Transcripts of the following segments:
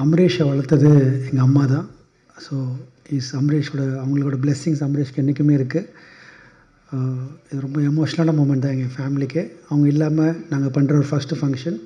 அமரேஷை வளர்த்தது எங்கள் அம்மா தான் ஸோ இஸ் அமரேஷோட அவங்களோட பிளெஸ்ஸிங்ஸ் அமரேஷ்க்கு என்றைக்குமே இருக்குது இது ரொம்ப எமோஷ்னலான மூமெண்ட் தான் எங்கள் ஃபேமிலிக்கு அவங்க இல்லாமல் நாங்கள் பண்ணுற ஒரு ஃபஸ்ட்டு ஃபங்க்ஷன்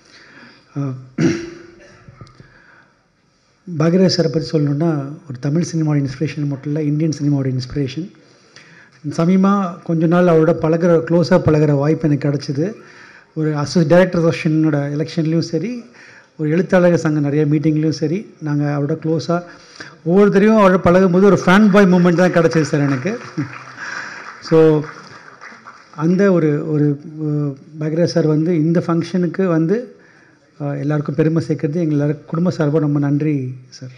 பாக்யராஜ் சாரை பற்றி சொல்லணுன்னா ஒரு தமிழ் சினிமாவோட இன்ஸ்பிரேஷன் மட்டும் இல்லை இந்தியன் சினிமாவோட இன்ஸ்பிரேஷன் சமீபமாக கொஞ்ச நாள் அவரோட பழகிற க்ளோஸாக பழகிற வாய்ப்பு எனக்கு கிடச்சிது ஒரு அசோ டைரக்டர் அசோசியேஷனோட எலெக்ஷன்லேயும் சரி ஒரு எழுத்தாளர் சங்க நிறைய மீட்டிங்லேயும் சரி நாங்கள் அவரோட க்ளோஸாக ஒவ்வொருத்தரையும் அவரோட பழகும்போது ஒரு ஃபேன் பாய் மூமெண்ட் தான் கிடச்சிது சார் எனக்கு ஸோ அந்த ஒரு ஒரு பாக்யராஜ் சார் வந்து இந்த ஃபங்க்ஷனுக்கு வந்து அஹ், எல்லாருக்கும் பெருமை சேர்க்கறது எங்கள் எல்லாருக்கும் குடும்ப சார்பாக ரொம்ப நன்றி சார்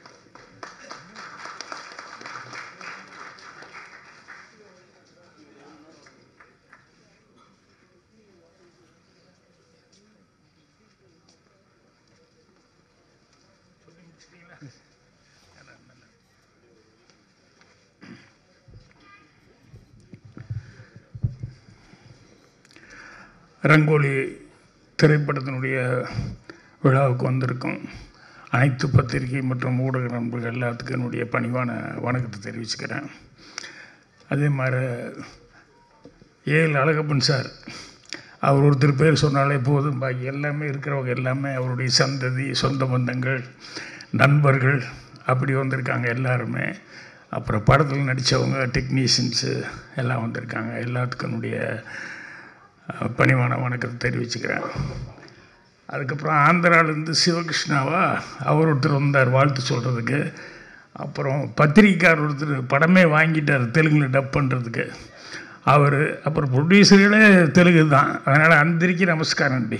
ரங்கோலி திரைப்படத்தினுடைய விழாவுக்கு வந்திருக்கும் அனைத்து பத்திரிகை மற்றும் ஊடக நண்பர்கள் எல்லாத்துக்கும் என்னுடைய பணிவான வணக்கத்தை தெரிவிச்சுக்கிறேன் அதே மாதிரி ஏஎல் அழகப்பன் சார் அவர் ஒருத்தர் பேர் சொன்னாலே போதும் பாக்கி எல்லாமே இருக்கிறவங்க எல்லாமே அவருடைய சந்ததி சொந்த பந்தங்கள் நண்பர்கள் அப்படி வந்திருக்காங்க எல்லாருமே அப்புறம் படத்தில் நடித்தவங்க டெக்னீஷியன்ஸு எல்லாம் வந்திருக்காங்க எல்லாத்துக்கும் என்னுடைய அஹ், பணிவான வணக்கத்தை தெரிவிச்சுக்கிறேன் அதுக்கப்புறம் ஆந்திராவிலேருந்து சிவகிருஷ்ணாவா அவர் ஒருத்தர் வந்தார் வாழ்த்து சொல்கிறதுக்கு அப்புறம் பத்திரிக்கைக்கார் ஒருத்தர் படமே வாங்கிட்டார் தெலுங்கில் டப் பண்ணுறதுக்கு அவர் அப்புறம் ப்ரொடியூசர்களே தெலுங்கு தான் அதனால் அந்தரிக்கு நமஸ்காரம் அண்டி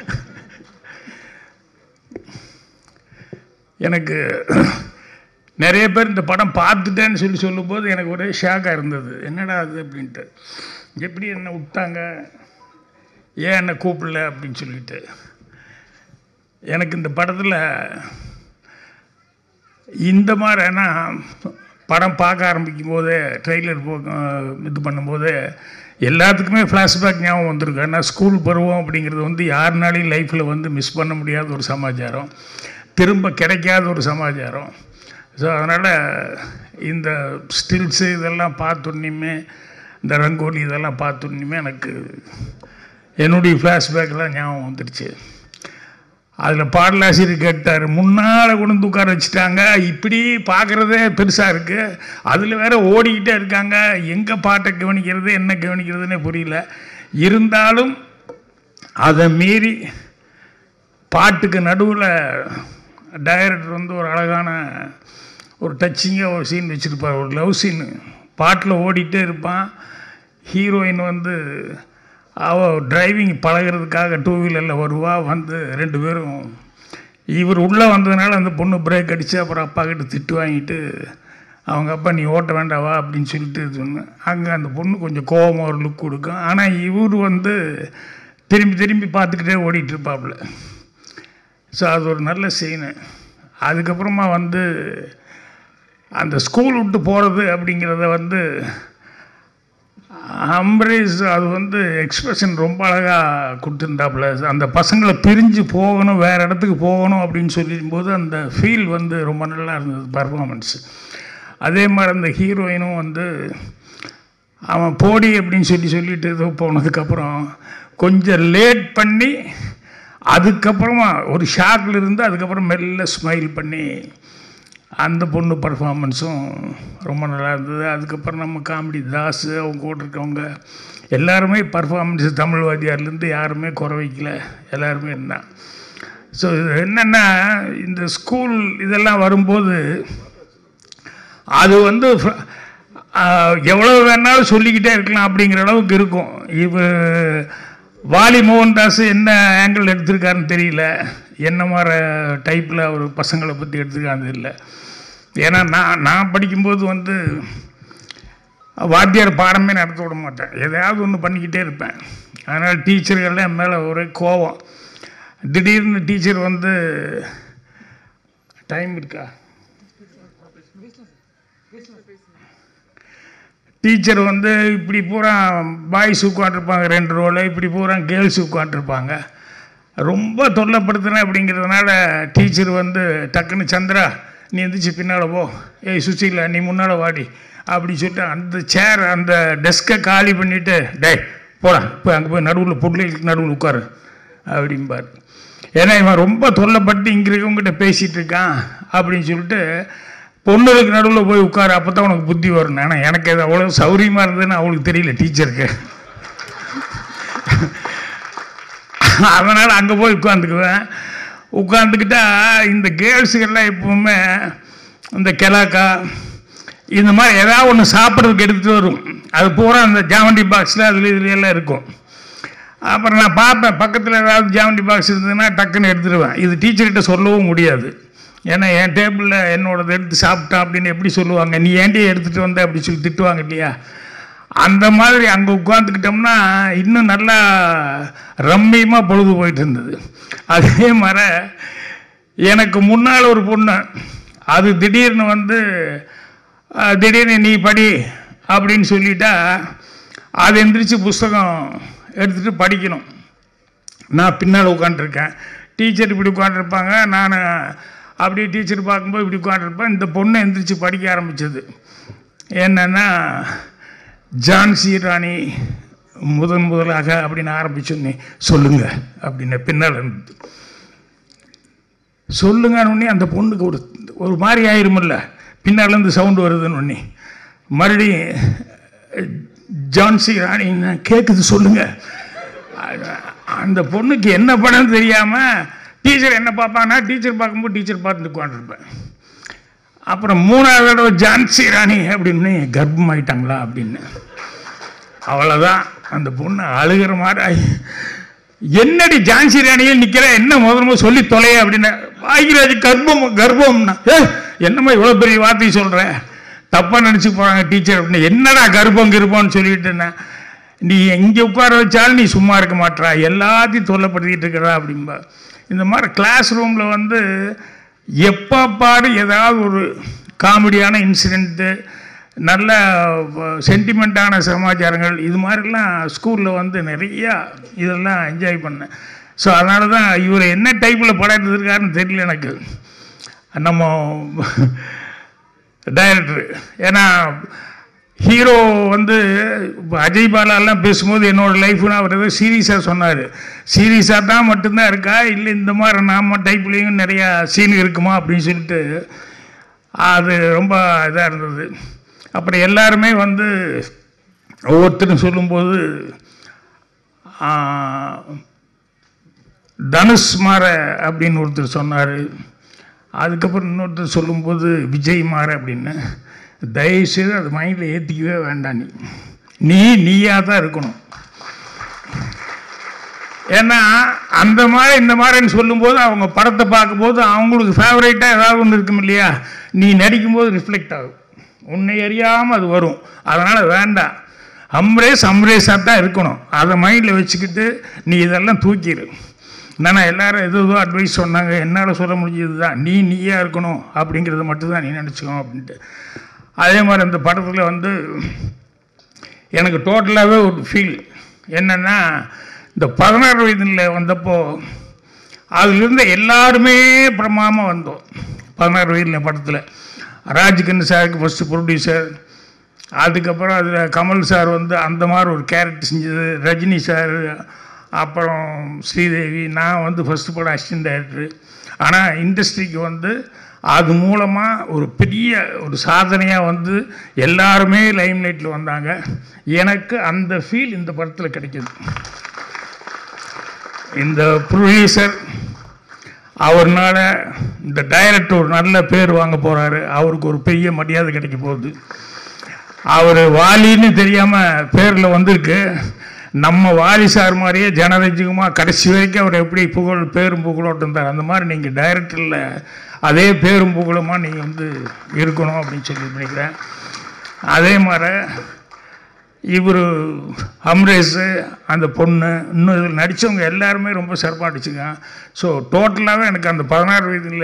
எனக்கு நிறைய பேர் இந்த படம் பார்த்துட்டேன்னு சொல்லி சொல்லும்போது எனக்கு ஒரே ஷாக்காக இருந்தது என்னடா அது அப்படின்ட்டு எப்படி என்னை விட்டாங்க ஏன் என்னை கூப்பிடல அப்படின்னு சொல்லிட்டு எனக்கு இந்த படத்தில் இந்த மாதிரி ஏன்னா படம் பார்க்க ஆரம்பிக்கும் போதே ட்ரெய்லர் போ இது பண்ணும்போது எல்லாத்துக்குமே ஃப்ளாஷ்பேக் ஞாபகம் வந்திருக்கு ஏன்னா ஸ்கூல் பருவம் அப்படிங்கிறது வந்து யாருனாலையும் லைஃப்பில் வந்து மிஸ் பண்ண முடியாத ஒரு சமாச்சாரம் திரும்ப கிடைக்காத ஒரு சமாச்சாரம் ஸோ அதனால் இந்த ஸ்டில்ஸு இதெல்லாம் பார்த்தோன்னையுமே இந்த ரங்கோலி இதெல்லாம் பார்த்தோன்னையுமே எனக்கு என்னுடைய ஃப்ளாஷ்பேக்கெலாம் ஞாபகம் வந்துடுச்சு அதில் பாடலாசிரியர் கேட்டார் முன்னால் கொண்டு வந்து உட்கார வச்சுட்டாங்க இப்படி பார்க்குறதே பெருசாக இருக்குது அதில் வேற ஓடிக்கிட்டே இருக்காங்க எங்கே பாட்டை கவனிக்கிறது என்ன கவனிக்கிறதுனே புரியல இருந்தாலும் அதை மீறி பாட்டுக்கு நடுவில் டைரக்டர் வந்து ஒரு அழகான ஒரு டச்சிங்காக ஒரு சீன் வச்சுருப்பார் ஒரு லவ் சீனு பாட்டில் ஓடிட்டே இருப்பான் ஹீரோயின் வந்து அவ டிரைவிங் பழகிறதுக்காக டூ வீலரில் வருவா வந்து ரெண்டு பேரும் இவர் உள்ளே வந்ததுனால அந்த பொண்ணு பிரேக் அடித்து அப்புறம் அப்பா கிட்ட திட்டு வாங்கிட்டு அவங்க அப்பா நீ ஓட்ட வேண்டாவா அப்படின்னு சொல்லிட்டு இது ஒன்று அங்கே அந்த பொண்ணு கொஞ்சம் கோவமாக ஒரு லுக் கொடுக்கும் ஆனால் இவர் வந்து திரும்பி திரும்பி பார்த்துக்கிட்டே ஓடிட்டு இருப்பாப்புல ஸோ அது ஒரு நல்ல சீனு அதுக்கப்புறமா வந்து அந்த ஸ்கூல் விட்டு போகிறது அப்படிங்கிறத வந்து அம்பரீஷ் அது வந்து எக்ஸ்பிரஷன் ரொம்ப அழகாக கொடுத்துருந்தாப்புல அந்த பசங்களை பிரிஞ்சு போகணும் வேறு இடத்துக்கு போகணும் அப்படின்னு சொல்லிடும்போது அந்த ஃபீல் வந்து ரொம்ப நல்லா இருந்தது பர்ஃபார்மன்ஸ் அதே மாதிரி அந்த ஹீரோயினும் வந்து அவன் போடி அப்படின்னு சொல்லி சொல்லிட்டு ஏதோ போனதுக்கப்புறம் கொஞ்சம் லேட் பண்ணி அதுக்கப்புறமா ஒரு ஷாக்கில் இருந்து அதுக்கப்புறம் மெல்ல ஸ்மைல் பண்ணி அந்த பொண்ணு பர்ஃபார்மன்ஸும் ரொம்ப நல்லா இருந்தது அதுக்கப்புறம் நம்ம காமெடி தாஸ் அவங்க கூட இருக்கவங்க எல்லாருமே பர்ஃபார்மன்ஸ் தமிழ் வாத்தியார்லேருந்து யாருமே குறை வைக்கல எல்லாருமே இருந்தான் ஸோ இது என்னென்னா இந்த ஸ்கூல் இதெல்லாம் வரும்போது அது வந்து ஃப- ஆஹ், எவ்வளவு வேணாலும் சொல்லிக்கிட்டே இருக்கலாம் அப்படிங்கிற அளவுக்கு இருக்கும் இவ வாலி மோகன்தாஸ் என்ன ஆங்கிள் எடுத்திருக்காருன்னு தெரியல என்ன மாதிரி டைப்பில் அவர் பசங்களை பற்றி எடுத்துருக்கான்னு தெரியல ஏன்னா நான் நான் படிக்கும்போது வந்து வாத்தியார் பாடமே நடத்த விட மாட்டேன் எதையாவது ஒன்று பண்ணிக்கிட்டே இருப்பேன் அதனால் டீச்சர்கள்லாம் என் மேலே ஒரே கோவம் திடீர்னு டீச்சர் வந்து டைம் இருக்கா டீச்சர் வந்து இப்படி பூரா பாய்ஸ் உட்காந்துருப்பாங்க ரெண்டு ரோவில் இப்படி பூரா கேர்ள்ஸ் உட்காந்துருப்பாங்க ரொம்ப தொல்லைப்படுத்தினேன் அப்படிங்கிறதுனால டீச்சர் வந்து டக்குன்னு சந்திரா நீ எந்திரிச்சு பின்னால் போ ஏய் சுசீலா நீ முன்னால் வாடி அப்படி சொல்லிட்டு அந்த சேர் அந்த டெஸ்க்கை காலி பண்ணிவிட்டு டேய் போடா போய் அங்கே போய் நடுவில் பிள்ளைகளுக்கு நடுவில் உட்காரு அப்படிம்பார் ஏன்னா இவன் ரொம்ப தொல்லைப்பட்டு இங்கே இருக்கவங்ககிட்ட பேசிகிட்டு இருக்கான் அப்படின்னு சொல்லிட்டு பொண்ணுகளுக்கு நடுவில் போய் உட்காரு அப்போ தான் உனக்கு புத்தி வரும் ஆனால் எனக்கு அது அவ்வளோ சௌரியமாக இருந்ததுன்னு அவளுக்கு தெரியல டீச்சருக்கு அதனால் அங்கே போய் உட்காந்துக்குவேன் உட்காந்துக்கிட்டா இந்த கேர்ள்ஸுக்கெல்லாம் எப்பவுமே இந்த கெலாக்கா இந்த மாதிரி ஏதாவது ஒன்று சாப்பிட்றதுக்கு எடுத்துகிட்டு வரும் அது பூரா அந்த ஜாமண்டி பாக்ஸில் அதில் இதுல எல்லாம் இருக்கும் அப்புறம் நான் பார்ப்பேன் பக்கத்தில் ஏதாவது ஜாமண்டி பாக்ஸ் இருந்ததுன்னா டக்குன்னு எடுத்துடுவேன் இது டீச்சர்கிட்ட சொல்லவும் முடியாது ஏன்னா என் டேபிளில் என்னோடது எடுத்து சாப்பிட்டான் அப்படின்னு எப்படி சொல்லுவாங்க நீ ஏன்டி எடுத்துகிட்டு வந்த அப்படி சொல்லி திட்டுவாங்க இல்லையா அந்த மாதிரி அங்கே உட்காந்துக்கிட்டோம்னா இன்னும் நல்லா ரம்மியமாக பொழுது போயிட்டு இருந்தது அதே மாதிரி எனக்கு முன்னால் ஒரு பொண்ணு அது திடீர்னு வந்து அஹ், திடீர்னு நீ படி அப்படின்னு சொல்லிட்டா அது எந்திரிச்சு புஸ்தகம் எடுத்துகிட்டு படிக்கணும் நான் பின்னால் உட்காந்துருக்கேன் டீச்சர் இப்படி உட்காந்துருப்பாங்க நான் அப்படியே டீச்சர் பார்க்கும்போது இப்படி உட்காந்துருப்பேன் இந்த பொண்ணு எந்திரிச்சு படிக்க ஆரம்பிச்சது என்னன்னா ஜான்சி ராணி முதன் முதலாக அப்படின்னு ஆரம்பிச்சோன்னே சொல்லுங்க அப்படின்னு பின்னால் இருந்தது சொல்லுங்கன்னு உடனே அந்த பொண்ணுக்கு ஒரு ஒரு மாதிரி ஆயிருமில்ல பின்னால இருந்து சவுண்டு வருதுன்னு உடனே மறுபடியும் ஜான்சி ராணி கேட்குது சொல்லுங்க அந்த பொண்ணுக்கு என்ன படம் தெரியாமல் டீச்சர் என்ன பார்ப்பாங்கன்னா டீச்சர் பார்க்கும்போது டீச்சர் பார்த்துட்டு உட்காந்துருப்பேன் அப்புறம் மூணாவது தடவை ஜான்சி ராணி அப்படின்னு கர்ப்பம் ஆயிட்டாங்களா அப்படின்னு அவ்வளோதான் அந்த பொண்ணு அழுகிற மாதிரி ஆயி, என்னடி ஜான்சி ராணியில் நிற்கிற என்ன முதல்ல சொல்லி தொலைய அப்படின்னு பாகிராஜ் கர்ப்பம் கர்ப்பம்னா ஏ என்னம்மா இவ்வளோ பெரிய வார்த்தை சொல்கிற தப்பாக நினச்சி போகிறாங்க டீச்சர் அப்படின்னு என்னடா கர்ப்பம் கிருப்பம்னு சொல்லிட்டுன்னா நீ எங்கே உட்கார வச்சாலும் நீ சும்மா இருக்க மாட்றா எல்லாத்தையும் தொல்லைப்படுத்திட்டு இருக்கிறா அப்படிம்பா இந்த மாதிரி கிளாஸ் ரூமில் வந்து எப்போ பாரு ஏதாவது ஒரு காமெடியான இன்சிடெண்ட்டு நல்ல சென்டிமெண்ட்டான சமாச்சாரங்கள் இது மாதிரிலாம் ஸ்கூலில் வந்து நிறையா இதெல்லாம் என்ஜாய் பண்ணேன் ஸோ அதனால தான் இவர் என்ன டைப்பில் படம் எடுத்திருக்காருன்னு தெரியல எனக்கு நம்ம டைரக்டர் ஏன்னா ஹீரோ வந்து இப்போ அஜய் பாலாலாம் பேசும்போது என்னோட லைஃப்னு அவர் ஏதோ சீரியஸாக சொன்னார் சீரியஸாக தான் மட்டும்தான் இருக்கா இல்லை இந்த மாதிரி நாம டைப்லேயும் நிறையா சீன் இருக்குமா அப்படின்னு சொல்லிட்டு அது ரொம்ப இதாக இருந்தது அப்புறம் எல்லாருமே வந்து ஒவ்வொருத்தரும் சொல்லும்போது ஆ, தனுஷ் மாற அப்படின்னு ஒருத்தர் சொன்னார் அதுக்கப்புறம் இன்னொருத்தர் சொல்லும்போது விஜய் மாற அப்படின்னு தயவுசெய்து அது மைண்டில் ஏற்றிக்கவே வேண்டாம் நீ நீ நீயாக தான் இருக்கணும் ஏன்னா அந்த மாதிரி இந்த மாதிரின்னு சொல்லும்போது அவங்க படத்தை பார்க்கும்போது அவங்களுக்கு ஃபேவரேட்டாக ஏதாவது ஒன்று இருக்கும் இல்லையா நீ நடிக்கும்போது ரிஃப்ளெக்ட் ஆகும் உன்னை அறியாமல் அது வரும் அதனால் வேண்டாம் அம்ரேஸ் அம்ரேஸாக தான் இருக்கணும் அதை மைண்டில் வச்சுக்கிட்டு நீ இதெல்லாம் தூக்கிடு நானா எல்லாரும் எது எதோ அட்வைஸ் சொன்னாங்க என்னால் சொல்ல முடிஞ்சது தான் நீ நீயாக இருக்கணும் அப்படிங்கிறத மட்டும்தான் நீ நினச்சிக்கணும் அப்படின்ட்டு அதே மாதிரி அந்த படத்தில் வந்து எனக்கு டோட்டலாகவே ஒரு ஃபீல் என்னென்னா இந்த பதினாறு வயதில் வந்தப்போ அதிலிருந்து எல்லாருமே பிரமாமல் வந்தோம் பதினாறு வயதில் படத்தில் ராஜ்கன் சாருக்கு ஃபஸ்ட்டு ப்ரொடியூசர் அதுக்கப்புறம் அதில் கமல் சார் வந்து அந்த மாதிரி ஒரு கேரக்டர் செஞ்சது ரஜினி சார் அப்புறம் ஸ்ரீதேவி நான் வந்து ஃபஸ்ட்டு படம் அசிஸ்டன்ட் டைரக்டர் ஆனால் இண்டஸ்ட்ரிக்கு வந்து அது மூலமாக ஒரு பெரிய ஒரு சாதனையாக வந்து எல்லாருமே லைம்லைட்டில் வந்தாங்க எனக்கு அந்த ஃபீல் இந்த படத்தில் கிடைக்கிது இந்த ப்ரொடியூசர் அவர்னால இந்த டைரக்டர் ஒரு நல்ல பேர் வாங்க போகிறாரு அவருக்கு ஒரு பெரிய மரியாதை கிடைக்க போகுது அவர் வாலின்னு தெரியாமல் பேரில் வந்திருக்கு நம்ம வாலி சார் மாதிரியே ஜனரஞ்சகமாக கடைசி வரைக்கும் அவர் எப்படி புகழ் பேரும் புகழோட்டம் இருந்தார் அந்த மாதிரி நீங்கள் டைரக்டரில் அதே பேரும் புகழுமா நீங்கள் வந்து இருக்கணும் அப்படின்னு சொல்லி நினைக்கிறேன் அதே மாதிரி இவர் அம்ரேஷு அந்த பொண்ணு இன்னும் இதில் நடித்தவங்க எல்லாருமே ரொம்ப சிறப்பாக நடிச்சுங்க ஸோ டோட்டலாகவே எனக்கு அந்த பதினாறு வயதில்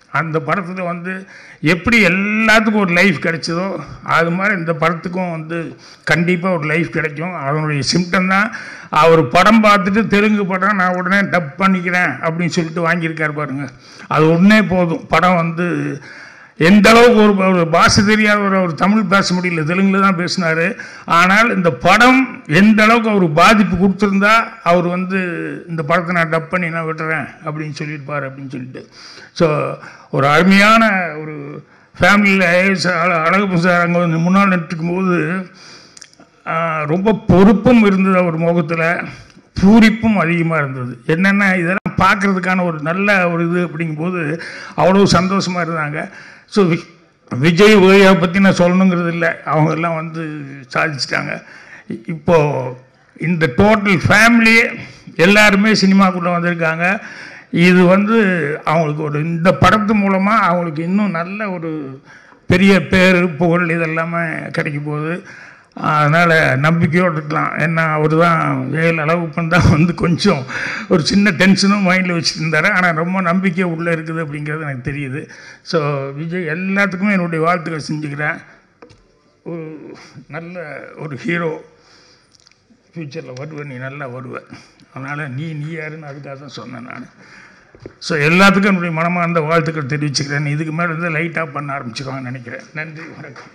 அந்த படத்தில் வந்து எப்படி எல்லாத்துக்கும் ஒரு லைஃப் கிடைச்சதோ அது மாதிரி இந்த படத்துக்கும் வந்து கண்டிப்பாக ஒரு லைஃப் கிடைக்கும் அதனுடைய சிம்டம் தான் அவர் படம் பார்த்துட்டு தெலுங்கு படம் நான் உடனே டப் பண்ணிக்கிறேன் அப்படின்னு சொல்லிட்டு வாங்கியிருக்காரு பாருங்க அது ஒன்றே போதும் படம் வந்து எந்த அளவுக்கு ஒரு ஒரு பாஷை தெரியாத ஒரு அவர் தமிழ் பேச முடியல தெலுங்குல தான் பேசினார் ஆனால் இந்த படம் எந்த அளவுக்கு அவர் பாதிப்பு கொடுத்துருந்தா அவர் வந்து இந்த படத்தை நான் டப் பண்ணி நான் விட்டுறேன் அப்படின்னு சொல்லியிருப்பார் அப்படின்னு சொல்லிட்டு ஸோ ஒரு அருமையான ஒரு ஃபேமிலியில் அழகு சார் அங்கே வந்து முன்னால் நின்றுக்கும் போது ஆஹ், ரொம்ப பொறுப்பும் இருந்தது அவர் முகத்தில் பூரிப்பும் அதிகமாக இருந்தது என்னென்ன இதெல்லாம் பார்க்குறதுக்கான ஒரு நல்ல ஒரு இது அப்படிங்கும்போது அவ்வளோ சந்தோஷமாக இருந்தாங்க ஸோ விஜய் ஓயா பற்றி நான் சொல்லணுங்கிறது இல்லை அவங்க எல்லாம் வந்து சாதிச்சிட்டாங்க இ- இப்போ இந்த டோட்டல் ஃபேமிலியே எல்லாருமே சினிமாக்குள்ளே வந்திருக்காங்க இது வந்து அவங்களுக்கு ஒரு இந்த படத்து மூலமாக அவங்களுக்கு இன்னும் நல்ல ஒரு பெரிய பேர் புகழ் இதெல்லாமே கிடைக்க போகுது அதனால் நம்பிக்கையோடு இருக்கலாம் ஏன்னா அவர் தான் ஏழு அளவுக்கு தான் வந்து கொஞ்சம் ஒரு சின்ன டென்ஷனும் மைண்டில் வச்சுட்டு இருந்தார் ஆனால் ரொம்ப நம்பிக்கை உள்ளே இருக்குது அப்படிங்கிறது எனக்கு தெரியுது ஸோ விஜய் எல்லாத்துக்குமே என்னுடைய வாழ்த்துக்கள் செஞ்சுக்கிறேன் ஒரு நல்ல ஒரு ஹீரோ ஃப்யூச்சரில் வருவேன் நீ நல்லா வருவ அதனால் நீ நீ யாருன்னு அதுக்காக தான் சொன்னேன் நான் ஸோ எல்லாத்துக்கும் என்னுடைய மனமார்ந்த வாழ்த்துக்கள் தெரிவிச்சுக்கிறேன் இதுக்கு மேலே இருந்து லைட்டாக பண்ண ஆரம்பிச்சிருவாங்கன்னு நினைக்கிறேன் நன்றி வணக்கம்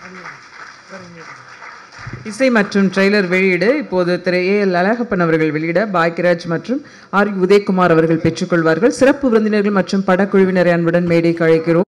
இசை மற்றும் ட்ரெய்லர் வெளியீடு இப்போது திரு ஏ எல் அழகப்பன் அவர்கள் வெளியிட பாக்யராஜ் மற்றும் ஆர் உதயகுமார் அவர்கள் பெற்றுக்கொள்வார்கள் சிறப்பு விருந்தினர்கள் மற்றும் படக்குழுவினரை அன்புடன் மேடைக்கு அழைக்கிறோம்